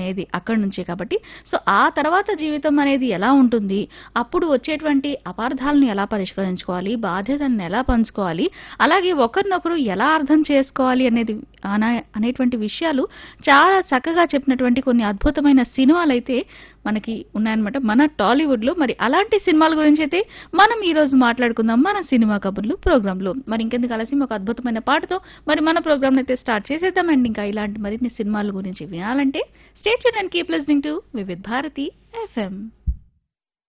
అనేది అక్కడి నుంచే కాబట్టి సో ఆ తర్వాత జీవితం అనేది ఎలా ఉంటుంది అప్పుడు వచ్చేటువంటి అపార్థాలను ఎలా పరిష్కరించుకోవాలి బాధ్యతలను ఎలా పంచుకోవాలి అలాగే ఒకరినొకరు ఎలా అర్థం చేసుకోవాలి అనేది అన- అనేటువంటి విషయాలు చాలా చక్కగా చెప్పినటువంటి కొన్ని అద్భుతమైన సినిమాలు అయితే మనకి ఉన్నాయన్నమాట మన టాలీవుడ్ లో మరి అలాంటి సినిమాల గురించి అయితే మనం ఈ రోజు మాట్లాడుకుందాం మన సినిమా కబుర్లు ప్రోగ్రామ్ లో మరి ఇంకెందుకు ఆలస్యం ఒక అద్భుతమైన పాటతో మరి మన ప్రోగ్రామ్ అయితే స్టార్ట్ చేసేద్దామండి ఇంకా ఇలాంటి మరిన్ని సినిమాల గురించి వినాలంటే stay tuned and keep listening to Vividh Bharati FM